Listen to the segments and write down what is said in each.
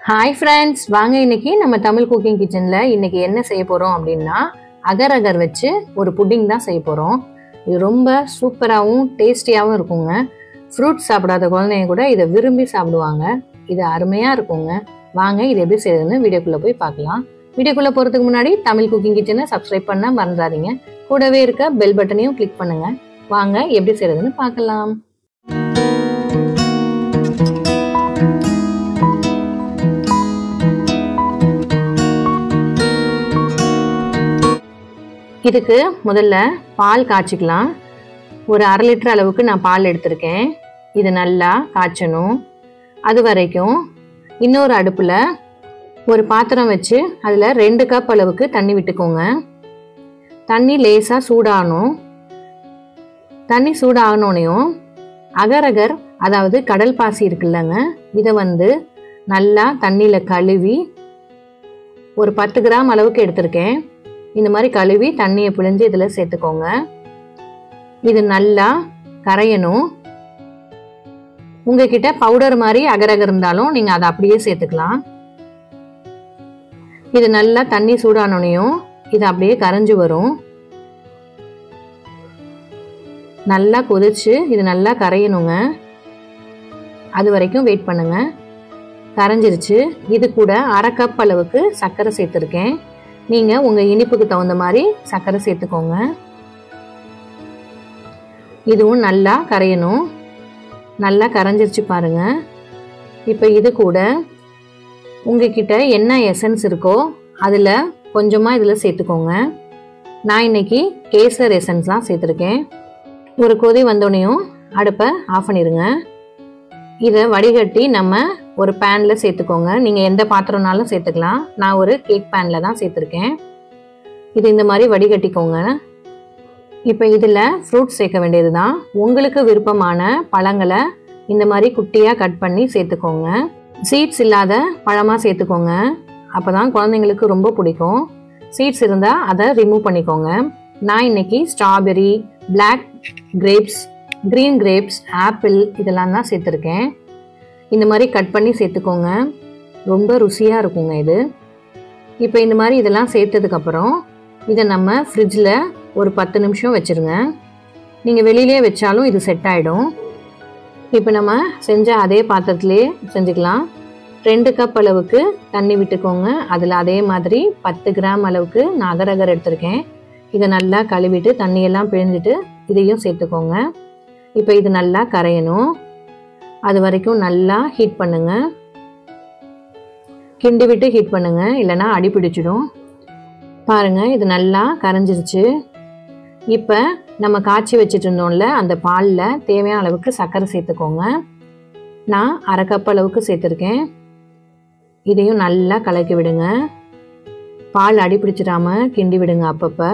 hi friends வாங்க இன்னைக்கு நம்ம தமிழ் குக்கிங் கிச்சனில் இன்னைக்கு என்ன செய்ய போகிறோம் அப்படின்னா அகர் அகர் வச்சு ஒரு புட்டிங் தான் செய்ய போகிறோம் இது ரொம்ப சூப்பராகவும் டேஸ்டியாகவும் இருக்குங்க ஃப்ரூட்ஸ் சாப்பிடாத குழந்தைங்க கூட இதை விரும்பி சாப்பிடுவாங்க இது அருமையாக இருக்குங்க வாங்க இது எப்படி செய்யுதுன்னு வீடியோக்குள்ளே போய் பார்க்கலாம் வீடியோக்குள்ளே போகிறதுக்கு முன்னாடி தமிழ் குக்கிங் கிச்சனை சப்ஸ்கிரைப் பண்ண மறந்துடாதீங்க கூடவே இருக்க பெல் பட்டனையும் கிளிக் பண்ணுங்கள் வாங்க எப்படி செய்யுதுன்னு பார்க்கலாம் இதுக்கு முதல்ல பால் காய்ச்சிக்கலாம் ஒரு அரை லிட்டர் அளவுக்கு நான் பால் எடுத்திருக்கேன் இது நல்லா காய்ச்சணும் அது வரைக்கும் இன்னொரு அடுப்பில் ஒரு பாத்திரம் வச்சு அதில் ரெண்டு கப் அளவுக்கு தண்ணி விட்டுக்கோங்க தண்ணி லேசாக சூடாகணும் தண்ணி சூடாகணுனையும் அகர் அகர் அதாவது கடல் பாசி இருக்குல்லங்க இதை வந்து நல்லா தண்ணியில் கழுவி ஒரு பத்து கிராம் அளவுக்கு எடுத்திருக்கேன் இந்த மாதிரி கழுவி தண்ணியை பிழிஞ்சு இதில் சேர்த்துக்கோங்க இது நல்லா கரையணும் உங்ககிட்ட பவுடர் மாதிரி அகரகர் இருந்தாலும் நீங்கள் அதை அப்படியே சேர்த்துக்கலாம் இது நல்லா தண்ணி சூடானோனையும் இது அப்படியே கரைஞ்சு வரும் நல்லா கொதிச்சு இது நல்லா கரையணுங்க அது வரைக்கும் வெயிட் பண்ணுங்க கரைஞ்சிருச்சு இது கூட அரை கப் அளவுக்கு சர்க்கரை சேர்த்துருக்கேன் நீங்கள் உங்கள் இனிப்புக்கு தகுந்த மாதிரி சர்க்கரை சேர்த்துக்கோங்க இதுவும் நல்லா கரையணும் நல்லா கரைஞ்சிருச்சு பாருங்க இப்போ இது கூட உங்ககிட்ட என்ன எசன்ஸ் இருக்கோ அதில் கொஞ்சமாக இதில் சேர்த்துக்கோங்க நான் இன்னைக்கு கேசர் எசன்ஸ் தான் சேர்த்துருக்கேன் ஒரு கொதி வந்தோடனையும் அடுப்பை ஆஃப் பண்ணிடுங்க இதை வடிகட்டி நம்ம ஒரு பேனில் சேர்த்துக்கோங்க நீங்கள் எந்த பாத்திரம்னாலும் சேர்த்துக்கலாம் நான் ஒரு கேக் பேனில் தான் சேர்த்துருக்கேன் இது இந்த மாதிரி வடிகட்டிக்கோங்க இப்போ இதில் ஃப்ரூட்ஸ் சேர்க்க வேண்டியது தான் உங்களுக்கு விருப்பமான பழங்களை இந்த மாதிரி குட்டியாக கட் பண்ணி சேர்த்துக்கோங்க சீட்ஸ் இல்லாத பழமாக சேர்த்துக்கோங்க அப்போ தான் குழந்தைங்களுக்கு ரொம்ப பிடிக்கும் சீட்ஸ் இருந்தால் அதை ரிமூவ் பண்ணிக்கோங்க நான் இன்னைக்கு strawberry black grapes green grapes apple இதெல்லாம் தான் சேர்த்துருக்கேன் இந்த மாதிரி கட் பண்ணி சேர்த்துக்கோங்க ரொம்ப ருசியாக இருக்குங்க இது இப்போ இந்த மாதிரி இதெல்லாம் சேர்த்ததுக்கப்புறம் இதை நம்ம ஃப்ரிட்ஜில் ஒரு பத்து நிமிஷம் வச்சுருங்க நீங்கள் வெளியிலே வச்சாலும் இது செட் ஆகிடும் இப்போ நம்ம செஞ்ச அதே பாத்திரத்திலே செஞ்சுக்கலாம் ரெண்டு கப் அளவுக்கு தண்ணி விட்டுக்கோங்க அதில் அதே மாதிரி பத்து கிராம் அளவுக்கு நான் அகரகர் எடுத்திருக்கேன் இதை நல்லா கழுவிட்டு தண்ணியெல்லாம் பிழிஞ்சிட்டு இதையும் சேர்த்துக்கோங்க இப்போ இது நல்லா கரையணும் அது வரைக்கும் நல்லா ஹீட் பண்ணுங்க கிண்டி விட்டு ஹீட் பண்ணுங்க இல்லைன்னா அடி பிடிச்சிடும் பாருங்க இது நல்லா கரைஞ்சிருச்சு இப்போ நம்ம காய்ச்சி வச்சுட்டு இருந்தோம்ல அந்த பாலில் தேவையான அளவுக்கு சர்க்கரை சேர்த்துக்கோங்க நான் அரை கப் அளவுக்கு சேர்த்துருக்கேன் இதையும் நல்லா கலக்கி விடுங்க பால் அடி பிடிச்சிடாம கிண்டி விடுங்க அப்பப்போ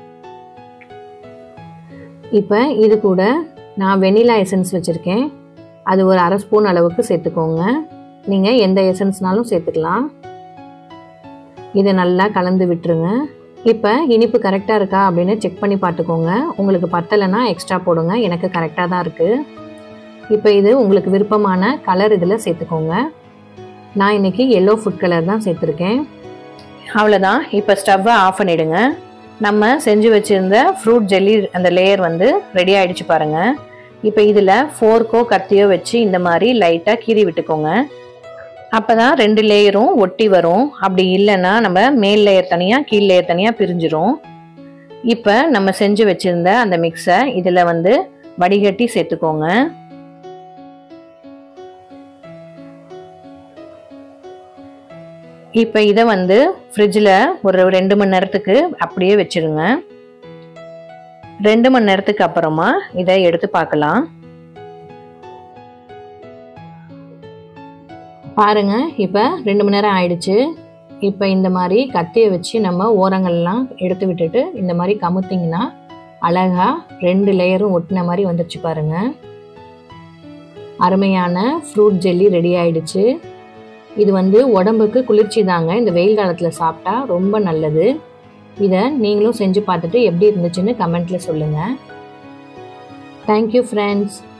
இப்போ இது கூட நான் வெனிலா எசன்ஸ் வச்சுருக்கேன் அது ஒரு அரை ஸ்பூன் அளவுக்கு சேர்த்துக்கோங்க நீங்கள் எந்த எசன்ஸ்னாலும் சேர்த்துக்கலாம் இதை நல்லா கலந்து விட்டுருங்க இப்போ இனிப்பு கரெக்டாக இருக்கா அப்படின்னு செக் பண்ணி பார்த்துக்கோங்க உங்களுக்கு பத்தலைன்னா எக்ஸ்ட்ரா போடுங்க எனக்கு கரெக்டாக தான் இருக்குது இப்போ இது உங்களுக்கு விருப்பமான கலர் இதில் சேர்த்துக்கோங்க நான் இன்றைக்கி எல்லோ ஃபுட் கலர் தான் சேர்த்துருக்கேன் அவ்வளோதான் இப்போ ஸ்டவ்வை ஆஃப் பண்ணிவிடுங்க நம்ம செஞ்சு வச்சுருந்த ஃப்ரூட் ஜெல்லி அந்த லேயர் வந்து ரெடி ஆகிடுச்சு பாருங்கள் இப்போ இதில் ஃபோர்க்கோ கத்தியோ வச்சு இந்த மாதிரி லைட்டாக கீறி விட்டுக்கோங்க அப்போ தான் ரெண்டு லேயரும் ஒட்டி வரும் அப்படி இல்லைன்னா நம்ம மேல் லேயர் தனியாக கீழ் லேயர் தனியாக பிரிஞ்சிரும் இப்போ நம்ம செஞ்சு வச்சுருந்த அந்த மிக்ஸை இதில் வந்து வடிகட்டி சேர்த்துக்கோங்க இப்போ இதை வந்து ஃப்ரிட்ஜில் ஒரு ரெண்டு மணி நேரத்துக்கு அப்படியே வச்சுருங்க ரெண்டு மணி நேரத்துக்கு அப்புறமா இதை எடுத்து பார்க்கலாம் பாருங்க இப்போ ரெண்டு மணி நேரம் ஆயிடுச்சு இப்போ இந்த மாதிரி கத்தியை வச்சு நம்ம ஓரங்கள்லாம் எடுத்து விட்டுட்டு இந்த மாதிரி கமுத்திங்கன்னா அழகா ரெண்டு லேயரும் ஒட்டின மாதிரி வந்துருச்சு பாருங்க அருமையான ஃப்ரூட் ஜெல்லி ரெடி ஆயிடுச்சு இது வந்து உடம்புக்கு குளிர்ச்சி தாங்க இந்த வெயில் காலத்தில் சாப்பிட்டா ரொம்ப நல்லது இதை நீங்களும் செஞ்சு பார்த்துட்டு எப்படி இருந்துச்சுன்னு கமெண்ட்டில் சொல்லுங்கள் தேங்க்யூ ஃப்ரெண்ட்ஸ்